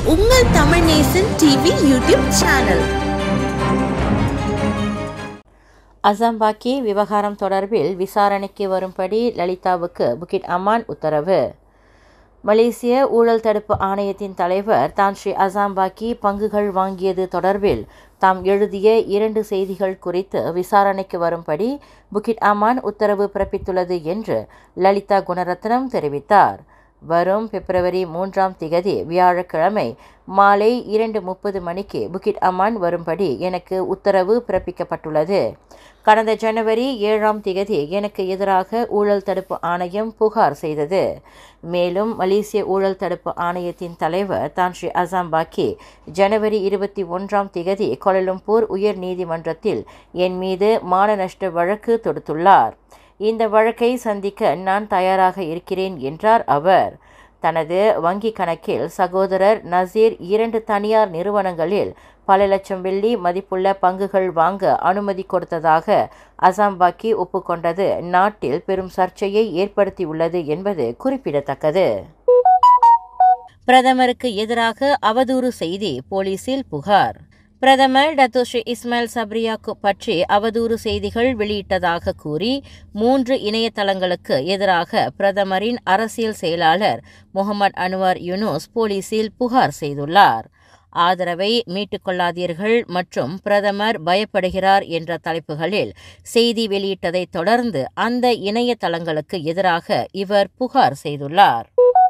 உங்கள் Tamil Nesan TV YouTube channel Azam Baki விவகாரம் தொடர்பில் விசாரணைக்கு வரும்படி லலிதாவுக்கு புகிட் அமான் உத்தரவு மலேசிய ஊழல் தடுப்பு ஆணையத்தின் தலைவர் தான் ஸ்ரீ அசாம்பாக்கி பங்குகள் வாங்கியது தொடர்பில் தாம் எழுதிய இரண்டு செய்திகள் குறித்து விசாரணைக்கு வரும்படி புகிட் அமான் உத்தரவு பிறப்பித்துள்ளது என்று லலிதா குணரத்னம் தெரிவித்தார் வரும் பிப்ரவரி மூன்றாம் திகதி வியாழக்கிழமை மாலை இரண்டு முப்பது மணிக்கு புகிட் அமான் வரும்படி எனக்கு உத்தரவு பிறப்பிக்கப்பட்டுள்ளது கடந்த ஜனவரி ஏழாம் திகதி எனக்கு எதிராக ஊழல் தடுப்பு ஆணையம் புகார் செய்தது மேலும் மலேசிய ஊழல் தடுப்பு ஆணையத்தின் தலைவர் தான் ஸ்ரீ அசாம் பாக்கி ஜனவரி இருபத்தி ஒன்றாம் திகதி கோலலம்பூர் உயர் நீதிமன்றத்தில் என் மீது மான நஷ்ட வழக்கு தொடுத்துள்ளார் இந்த வழக்கை சந்திக்க நான் தயாராக இருக்கிறேன் என்றார் அவர் தனது வங்கி கணக்கில் சகோதரர் நசீர் இரண்டு தனியார் நிறுவனங்களில் பல லட்சம் வெள்ளி மதிப்புள்ள பங்குகள் வாங்க அனுமதி கொடுத்ததாக அசாம்பாக்கி ஒப்புக்கொண்டது நாட்டில் பெரும் சர்ச்சையை ஏற்படுத்தியுள்ளது என்பது குறிப்பிடத்தக்கது பிரதமருக்கு எதிராக அவதூறு செய்தி போலீசில் புகார் பிரதமர் டத்து ஸ்ரீ இஸ்மாயில் சப்ரியாக்கு பற்றி அவதூறு செய்திகள் வெளியிட்டதாக கூறி மூன்று இணையதளங்களுக்கு எதிராக பிரதமரின் அரசியல் செயலாளர் முகமது அன்வார் யூனுஸ் போலீசில் புகார் செய்துள்ளார் ஆதரவை மீட்டுக்கொள்ளாதீர்கள் மற்றும் பிரதமர் பயப்படுகிறார் என்ற தலைப்புகளில் செய்தி வெளியிட்டதை தொடர்ந்து அந்த இணையதளங்களுக்கு எதிராக இவர் புகார் செய்துள்ளார்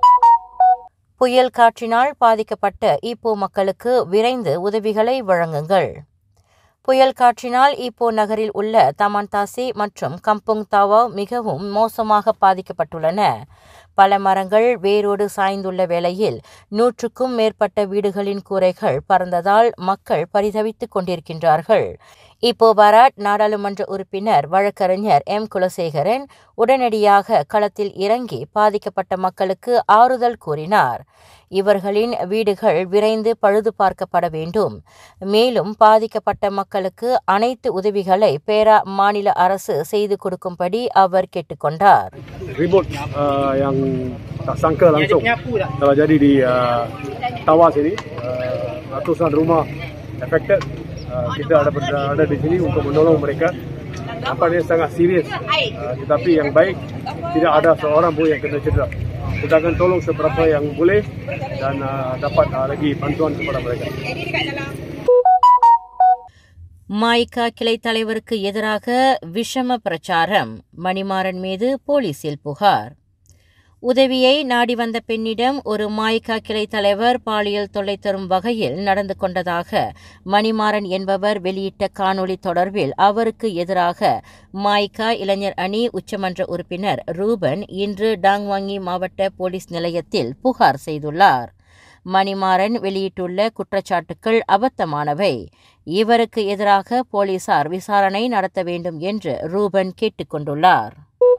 புயல் காற்றினால் பாதிக்கப்பட்ட ஈப்போ மக்களுக்கு விரைந்து உதவிகளை வழங்குங்கள் புயல் காற்றினால் ஈப்போ நகரில் உள்ள தமான்தாசி மற்றும் கம்புங் தாவா மிகவும் மோசமாக பாதிக்கப்பட்டுள்ளன பல மரங்கள் வேரோடு சாய்ந்துள்ள வேளையில் நூற்றுக்கும் மேற்பட்ட வீடுகளின் கூரைகள் பறந்ததால் மக்கள் பரிதவித்துக் கொண்டிருக்கின்றார்கள் இப்போ பாராட் நாடாளுமன்ற உறுப்பினர் வழக்கறிஞர் எம் குலசேகரன் உடனடியாக களத்தில் இறங்கி பாதிக்கப்பட்ட மக்களுக்கு ஆறுதல் கூறினார் இவர்களின் வீடுகள் விரைந்து பழுது பார்க்கப்பட வேண்டும் மேலும் பாதிக்கப்பட்ட மக்களுக்கு அனைத்து உதவிகளை பேரா மாநில அரசு செய்து கொடுக்கும்படி அவர் கேட்டுக்கொண்டார் ribut uh, yang tak sangka langsung telah jadi di uh, Tawas ini uh, ratusan rumah affected uh, kita ada berada ada di sini untuk menolong mereka nampaknya sangat serius uh, tetapi yang baik tidak ada seorang pun yang kena cedera kita akan tolong seberapa yang boleh dan uh, dapat uh, lagi bantuan kepada mereka மாய்கா கிளை தலைவருக்கு எதிராக விஷம பிரச்சாரம் மணிமாறன் மீது போலீசில் புகார் உதவியை நாடி வந்த பெண்ணிடம் ஒரு மாய்கா கிளை தலைவர் பாலியல் தொல்லை தரும் வகையில் நடந்து கொண்டதாக மணிமாறன் என்பவர் வெளியிட்ட காணொளி தொடர்பில் அவருக்கு எதிராக மாய்கா இளைஞர் அணி உச்சமன்ற உறுப்பினர் ரூபன் இன்று டாங்வாங்கி மாவட்ட போலீஸ் நிலையத்தில் புகார் செய்துள்ளார் மணிமாறன் வெளியிட்டுள்ள குற்றச்சாட்டுக்கள் அபத்தமானவை இவருக்கு எதிராக போலீசார் விசாரணை நடத்த வேண்டும் என்று ரூபன் கேட்டுக்கொண்டுள்ளார்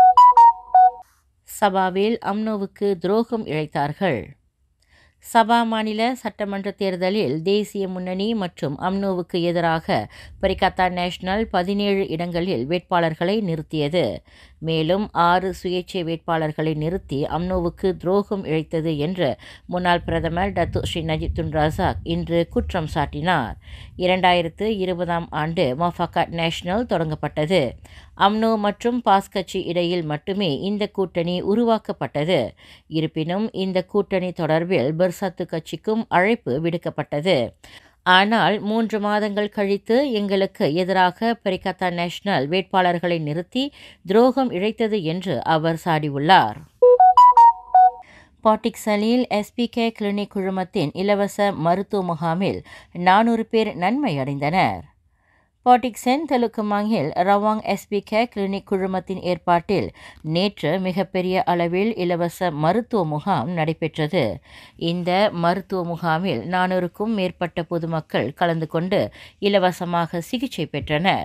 சபாவில் அம்னோவுக்கு துரோகம் இழைத்தார்கள் சபா மாநில சட்டமன்ற தேர்தலில் தேசிய முன்னணி மற்றும் அம்னோவுக்கு எதிராக பரிகத்தா நேஷனல் பதினேழு இடங்களில் வேட்பாளர்களை நிறுத்தியது மேலும் ஆறு சுயேட்சை வேட்பாளர்களை நிறுத்தி அம்னோவுக்கு துரோகம் இழைத்தது என்று முன்னாள் பிரதமர் டத்து ஸ்ரீ நஜித்துன் ரசாக் இன்று குற்றம் சாட்டினார் இரண்டாயிரத்து இருபதாம் ஆண்டு மஃபகாட் நேஷனல் தொடங்கப்பட்டது அம்னோ மற்றும் பாஸ் கட்சி இடையில் மட்டுமே இந்த கூட்டணி உருவாக்கப்பட்டது இருப்பினும் இந்த கூட்டணி தொடர்பில் பெர்சத்து கட்சிக்கும் அழைப்பு விடுக்கப்பட்டது ஆனால் மூன்று மாதங்கள் கழித்து எங்களுக்கு எதிராக பரிகத்தா நேஷனல் வேட்பாளர்களை நிறுத்தி துரோகம் இழைத்தது என்று அவர் சாடியுள்ளார் பாட்டிக்சனில் எஸ்பிகே கிளினிக் குழுமத்தின் இலவச மருத்துவ முகாமில் நானூறு பேர் நன்மை அடைந்தனர் பாட்டிக்சென் தெலுக்குமாங்கில் ரவாங் எஸ்பிகே கிளினிக் குழுமத்தின் ஏற்பாட்டில் நேற்று மிகப்பெரிய அளவில் இலவச மருத்துவ முகாம் நடைபெற்றது இந்த மருத்துவ முகாமில் நானூறுக்கும் மேற்பட்ட பொதுமக்கள் கலந்து கொண்டு இலவசமாக சிகிச்சை பெற்றனர்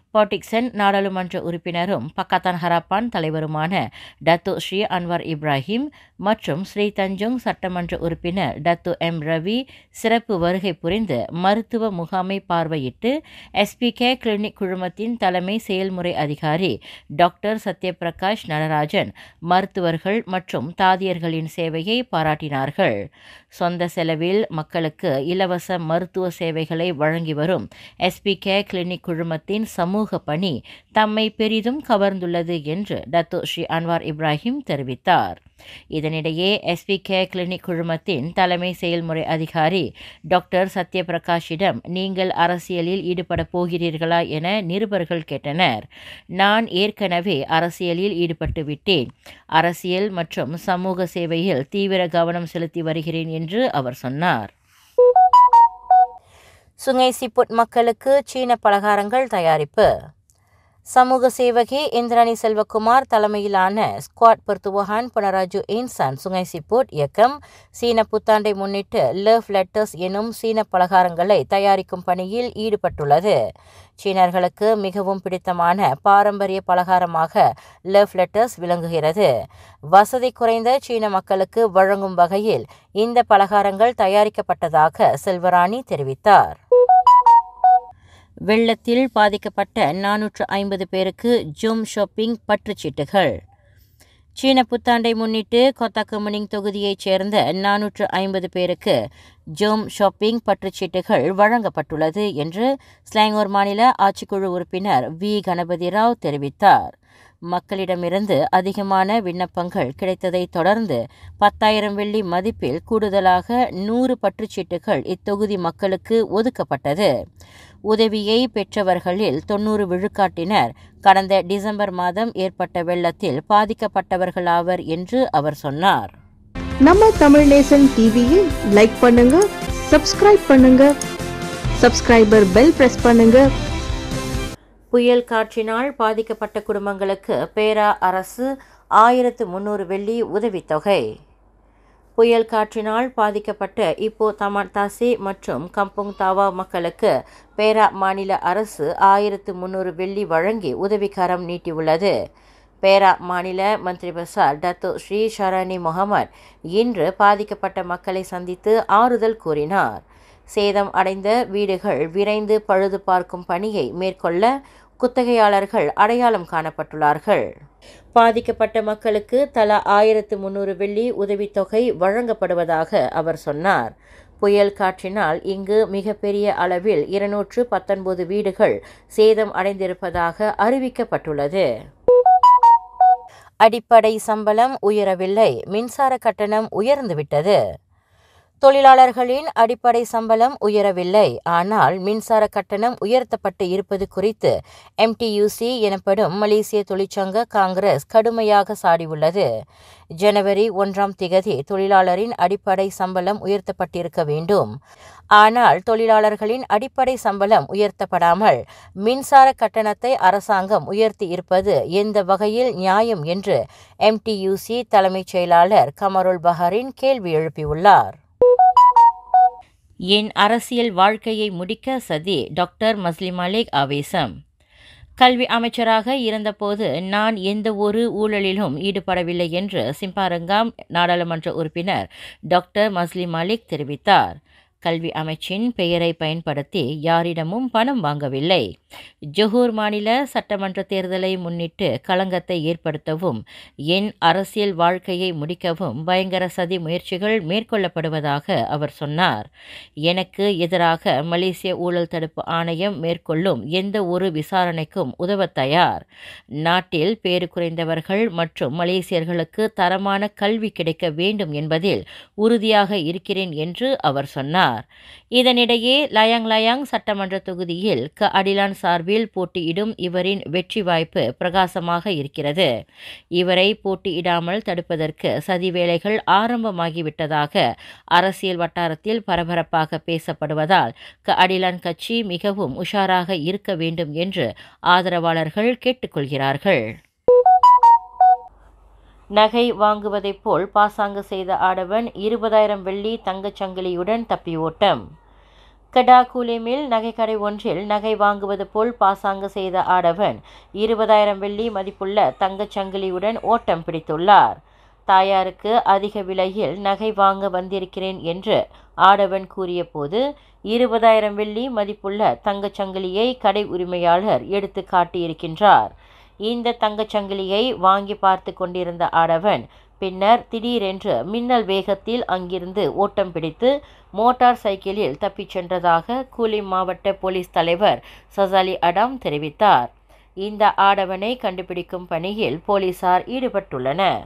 பாட்டிக்சன் நாடாளுமன்ற உறுப்பினரும் பக்கத்தான் ஹராப்பான் தலைவருமான டத்து ஸ்ரீ அன்வர் இப்ராஹிம் மற்றும் ஸ்ரீ தஞ்சோங் சட்டமன்ற உறுப்பினர் டத்து எம் ரவி சிறப்பு வருகை புரிந்து மருத்துவ முகாமை பார்வையிட்டு எஸ்பிகே கிளினிக் குழுமத்தின் தலைமை செயல்முறை அதிகாரி டாக்டர் சத்யபிரகாஷ் நடராஜன் மருத்துவர்கள் மற்றும் தாதியர்களின் சேவையை பாராட்டினார்கள் சொந்த செலவில் மக்களுக்கு இலவச மருத்துவ சேவைகளை வழங்கி வரும் எஸ்பிகே கிளினிக் குழுமத்தின் சமூக பணி தம்மை பெரிதும் கவர்ந்துள்ளது என்று டத்து ஸ்ரீ அன்வார் இப்ராஹிம் தெரிவித்தார் இதனிடையே எஸ்பிகே கிளினிக் குழுமத்தின் தலைமை செயல்முறை அதிகாரி டாக்டர் சத்யபிரகாஷிடம் நீங்கள் அரசியலில் ஈடுபட போகிறீர்களா என நிருபர்கள் கேட்டனர் நான் ஏற்கனவே அரசியலில் ஈடுபட்டு விட்டேன் அரசியல் மற்றும் சமூக சேவையில் தீவிர கவனம் செலுத்தி வருகிறேன் என்று அவர் சொன்னார் சுங்கை சிப்புட் மக்களுக்கு சீன பலகாரங்கள் தயாரிப்பு சமூக சேவகி இந்திராணி செல்வகுமார் தலைமையிலான ஸ்குவாட் பெர்துவஹான் புனராஜு இன்சான் சுங்கை சிப்புட் இயக்கம் சீன புத்தாண்டை முன்னிட்டு லவ் லெட்டர்ஸ் எனும் சீன பலகாரங்களை தயாரிக்கும் பணியில் ஈடுபட்டுள்ளது சீனர்களுக்கு மிகவும் பிடித்தமான பாரம்பரிய பலகாரமாக லவ் லெட்டர்ஸ் விளங்குகிறது வசதி குறைந்த சீன மக்களுக்கு வழங்கும் வகையில் இந்த பலகாரங்கள் தயாரிக்கப்பட்டதாக செல்வராணி தெரிவித்தார் வெள்ளத்தில் பாதிக்கப்பட்ட நானூற்று ஐம்பது பேருக்கு ஜூம் ஷாப்பிங் பற்றுச்சீட்டுகள் சீன புத்தாண்டை முன்னிட்டு கொத்தாக்கமுனிங் தொகுதியைச் சேர்ந்த நானூற்று ஐம்பது பேருக்கு ஜோம் ஷாப்பிங் பற்றுச்சீட்டுகள் வழங்கப்பட்டுள்ளது என்று ஸ்லாங்கூர் மாநில ஆட்சிக்குழு உறுப்பினர் வி கணபதி ராவ் தெரிவித்தார் மக்களிடமிருந்து அதிகமான விண்ணப்பங்கள் கிடைத்ததைத் தொடர்ந்து பத்தாயிரம் வெள்ளி மதிப்பில் கூடுதலாக நூறு பற்றுச்சீட்டுகள் இத்தொகுதி மக்களுக்கு ஒதுக்கப்பட்டது உதவியை பெற்றவர்களில் தொன்னூறு விழுக்காட்டினர் கடந்த டிசம்பர் மாதம் ஏற்பட்ட வெள்ளத்தில் பாதிக்கப்பட்டவர்களாவர் என்று அவர் சொன்னார் நம்ம தமிழ் நேசன் டிவியில் லைக் பண்ணுங்க சப்ஸ்கிரைப் பண்ணுங்க சப்ஸ்கிரைபர் பெல் பிரஸ் பண்ணுங்க புயல் காற்றினால் பாதிக்கப்பட்ட குடும்பங்களுக்கு பேரா அரசு ஆயிரத்து முன்னூறு வெள்ளி உதவித்தொகை புயல் காற்றினால் பாதிக்கப்பட்ட இப்போ தமான் தாசி மற்றும் கம்புங் தாவா மக்களுக்கு பேரா மாநில அரசு ஆயிரத்து முன்னூறு வெள்ளி வழங்கி உதவிக்கரம் நீட்டியுள்ளது பேரா மாநில Menteri Besar Dato Seri Saarani Mohamad இன்று பாதிக்கப்பட்ட மக்களை சந்தித்து ஆறுதல் கூறினார் சேதம் அடைந்த வீடுகள் விரைந்து பழுது பார்க்கும் பணியை மேற்கொள்ள குத்தகையாளர்கள் அடையாளம் காணப்பட்டுள்ளார்கள் பாதிக்கப்பட்ட மக்களுக்கு தலா ஆயிரத்து முன்னூறு வெள்ளி உதவித்தொகை வழங்கப்படுவதாக அவர் சொன்னார் புயல் காற்றினால் இங்கு மிகப்பெரிய அளவில் இருநூற்று பத்தொன்பது வீடுகள் சேதம் அடைந்திருப்பதாக அறிவிக்கப்பட்டுள்ளது அடிப்படை சம்பளம் உயரவில்லை மின்சார கட்டணம் உயர்ந்துவிட்டது தொழிலாளர்களின் அடிப்படை சம்பளம் உயரவில்லை ஆனால் மின்சார கட்டணம் உயர்த்தப்பட்டு இருப்பது குறித்து எம்டியூசி எனப்படும் மலேசிய தொழிற்சங்க காங்கிரஸ் கடுமையாக சாடியுள்ளது ஜனவரி ஒன்றாம் திகதி தொழிலாளரின் அடிப்படை சம்பளம் உயர்த்தப்பட்டிருக்க வேண்டும் ஆனால் தொழிலாளர்களின் அடிப்படை சம்பளம் உயர்த்தப்படாமல் மின்சார கட்டணத்தை அரசாங்கம் உயர்த்தி இருப்பது எந்த வகையில் நியாயம் என்று எம்டியூசி தலைமைச் செயலாளர் கமருல் பஹரின் கேள்வி எழுப்பியுள்ளார் என் அரசியல் வாழ்க்கையை முடிக்க சதி டாக்டர் மஸ்லிம் மலிக் ஆவேசம் கல்வி அமைச்சராக இருந்தபோது நான் எந்த ஒரு ஊழலிலும் ஈடுபடவில்லை என்று சிம்பாரங்காம் நாடாளுமன்ற உறுப்பினர் டாக்டர் மஸ்லிம் மலிக் தெரிவித்தார் கல்வி அமைச்சின் பெயரை பயன்படுத்தி யாரிடமும் பணம் வாங்கவில்லை ஜொஹூர் மாநில சட்டமன்ற தேர்தலை முன்னிட்டு களங்கத்தை ஏற்படுத்தவும் என் அரசியல் வாழ்க்கையை முடிக்கவும் பயங்கர சதி முயற்சிகள் மேற்கொள்ளப்படுவதாக அவர் சொன்னார் எனக்கு எதிராக மலேசிய ஊழல் தடுப்பு ஆணையம் மேற்கொள்ளும் எந்த ஒரு விசாரணைக்கும் உதவ தயார் நாட்டில் பேறு குறைந்தவர்கள் மற்றும் மலேசியர்களுக்கு தரமான கல்வி கிடைக்க வேண்டும் என்பதில் உறுதியாக இருக்கிறேன் என்று அவர் சொன்னார் இதனிடையே லயாங் லயாங் சட்டமன்ற தொகுதியில் க அடிலான் சார்பில் போட்டியிடும் இவரின் வெற்றி வாய்ப்பு பிரகாசமாக இருக்கிறது இவரை போட்டியிடாமல் தடுப்பதற்கு சதி வேலைகள் ஆரம்பமாகிவிட்டதாக அரசியல் வட்டாரத்தில் பரபரப்பாக பேசப்படுவதால் க அடிலான் கட்சி மிகவும் உஷாராக இருக்க வேண்டும் என்று ஆதரவாளர்கள் கேட்டுக்கொள்கிறார்கள் நகை வாங்குவதைப் போல் பாசாங்கு செய்த ஆடவன் இருபதாயிரம் வெள்ளி தங்கச் சங்கிலியுடன் தப்பி ஓட்டம் கடாகுலிமில் நகைக்கடை ஒன்றில் நகை வாங்குவது போல் பாசாங்கு செய்த ஆடவன் இருபதாயிரம் வெள்ளி மதிப்புள்ள தங்கச் சங்கிலியுடன் ஓட்டம் பிடித்துள்ளார் தாயாருக்கு அதிக விலையில் நகை வாங்க வந்திருக்கிறேன் என்று ஆடவன் கூறியபோது இருபதாயிரம் வெள்ளி மதிப்புள்ள தங்கச் சங்கிலியை கடை உரிமையாளர் எடுத்து காட்டியிருக்கின்றார் இந்த தங்கச் சங்கிலியை வாங்கி பார்த்து கொண்டிருந்த ஆடவன் பின்னர் திடீரென்று மின்னல் வேகத்தில் அங்கிருந்து ஓட்டம் பிடித்து மோட்டார் சைக்கிளில் தப்பிச் சென்றதாக கூலி மாவட்ட போலீஸ் தலைவர் சசாலி அடாம் தெரிவித்தார் இந்த ஆடவனை கண்டுபிடிக்கும் பணியில் போலீசார் ஈடுபட்டுள்ளனர்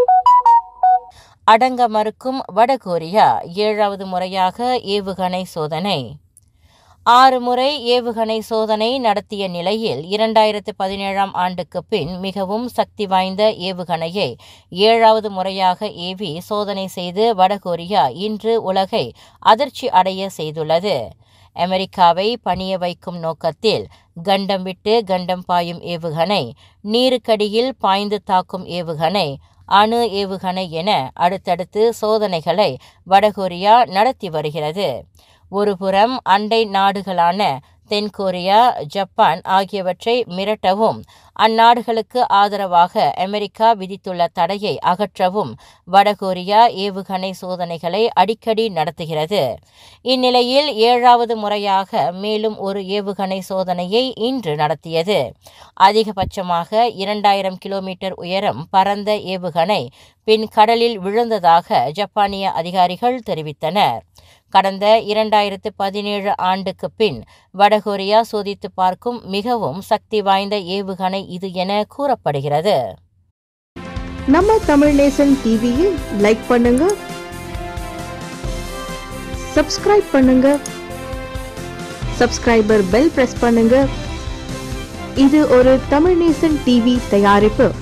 அடங்க மறுக்கும் வடகொரியா ஏழாவது முறையாக ஏவுகணை சோதனை ஆறு முறை ஏவுகணை சோதனை நடத்திய நிலையில் இரண்டாயிரத்து பதினேழாம் ஆண்டுக்கு பின் மிகவும் சக்தி வாய்ந்த ஏவுகணையை ஏழாவது முறையாக ஏவி சோதனை செய்து வடகொரியா இன்று உலகை அதிர்ச்சி அடைய செய்துள்ளது அமெரிக்காவை பணிய வைக்கும் நோக்கத்தில் கண்டம் விட்டு கண்டம் பாயும் ஏவுகணை நீருக்கடியில் பாய்ந்து தாக்கும் ஏவுகணை அணு ஏவுகணை என அடுத்தடுத்து சோதனைகளை வடகொரியா நடத்தி வருகிறது ஒருபுறம் அண்டை நாடுகளான தென்கொரியா ஜப்பான் ஆகியவற்றை மிரட்டவும் அந்நாடுகளுக்கு ஆதரவாக அமெரிக்கா விதித்துள்ள தடையை அகற்றவும் வடகொரியா ஏவுகணை சோதனைகளை அடிக்கடி நடத்துகிறது இந்நிலையில் ஏழாவது முறையாக மேலும் ஒரு ஏவுகணை சோதனையை இன்று நடத்தியது அதிகபட்சமாக இரண்டாயிரம் கிலோமீட்டர் உயரம் பறந்த ஏவுகணை பின் கடலில் விழுந்ததாக ஜப்பானிய அதிகாரிகள் தெரிவித்தனர் கடந்த இரண்டாயிரத்து பதினேழு ஆண்டுக்கு பின் வடகொரியா சோதித்து பார்க்கும் மிகவும் சக்தி வாய்ந்த ஏவுகணை இது என கூறப்படுகிறது நம்ம தமிழ் நேசன் டிவியில் லைக் பண்ணுங்க சப்ஸ்கிரைப் பண்ணுங்க சப்ஸ்கிரைபர் பெல் பிரஸ் பண்ணுங்க இது ஒரு தமிழ் நேசன் டிவி தயாரிப்பு